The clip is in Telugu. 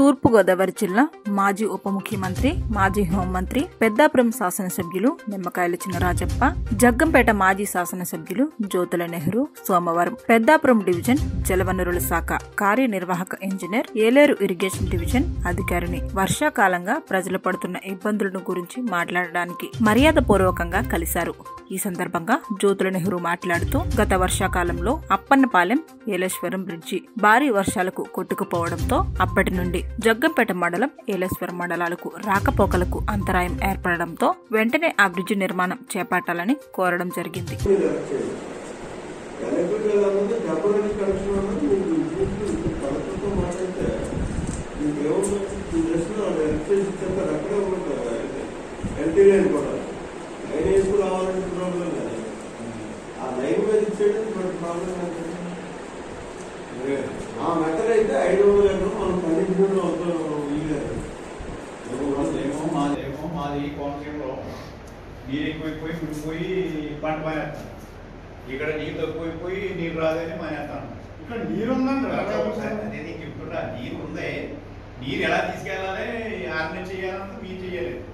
తూర్పుగోదావరి జిల్లా మాజీ ఉప ముఖ్యమంత్రి మాజీ హోంమంత్రి పెద్దాపురం శాసనసభ్యులు నిమ్మకాయల చినరాజప్ప జగ్గంపేట మాజీ శాసనసభ్యులు జ్యోతుల నెహ్రూ సోమవారం పెద్దాపురం డివిజన్ జలవనరుల శాఖ కార్యనిర్వాహక ఇంజనీర్ ఏలేరు ఇరిగేషన్ డివిజన్ అధికారిని వర్షాకాలంగా ప్రజలు పడుతున్న ఇబ్బందులను గురించి మాట్లాడడానికి మర్యాద పూర్వకంగా కలిశారు ఈ సందర్భంగా జ్యోతుల నెహ్రూ మాట్లాడుతూ గత వర్షాకాలంలో అప్పన్నపాలెం ఏలేశ్వరం బ్రిడ్జి భారీ వర్షాలకు కొట్టుకుపోవడంతో అప్పటి నుండి జగ్గంపేట మండలం ఏలేశ్వరం మండలాలకు రాకపోకలకు అంతరాయం ఏర్పడడంతో వెంటనే ఆ బ్రిడ్జి నిర్మాణం చేపట్టాలని కోరడం జరిగింది ఎలక్ట్రిక్ అన్నది డబ్బులని కనెక్షన్ అన్నది మీకు ఇంట్లో కలెక్టర్తో మాట్లాడితే మీకు ఏమవుతుంది జస్ట్ ఎలక్ట్రిసిటీ ఇచ్చేస్తారు అక్కడే ఉంటుంది ఎల్టీ లైన్ కూడా లైన్ వేసుకు రావాలంటే ప్రాబ్లం కదా ఆ లైన్ మీద ఇచ్చేది మనకి ప్రాబ్లం ఏంటంటే ఆ మెథడ్ అయితే ఐదు వందల ఎకరం మనం పన్నెండు అవుతాం ఇయ్యలేదు ఏమో మాదేమో మాది కోనసీమలో నీరు ఎక్కువైపోయి ముడిపోయి పంట మానేస్తాను ఇక్కడ నీరు తక్కువైపోయి నీరు రాదని మానేస్తాను ఇక్కడ నీరుందండి అదే నీకు చెప్తున్నా నీరు ఉంది నీరు ఎలా తీసుకెళ్ళాలి ఆర్గనైజ్ చేయాలన్నది మీరు చేయాలి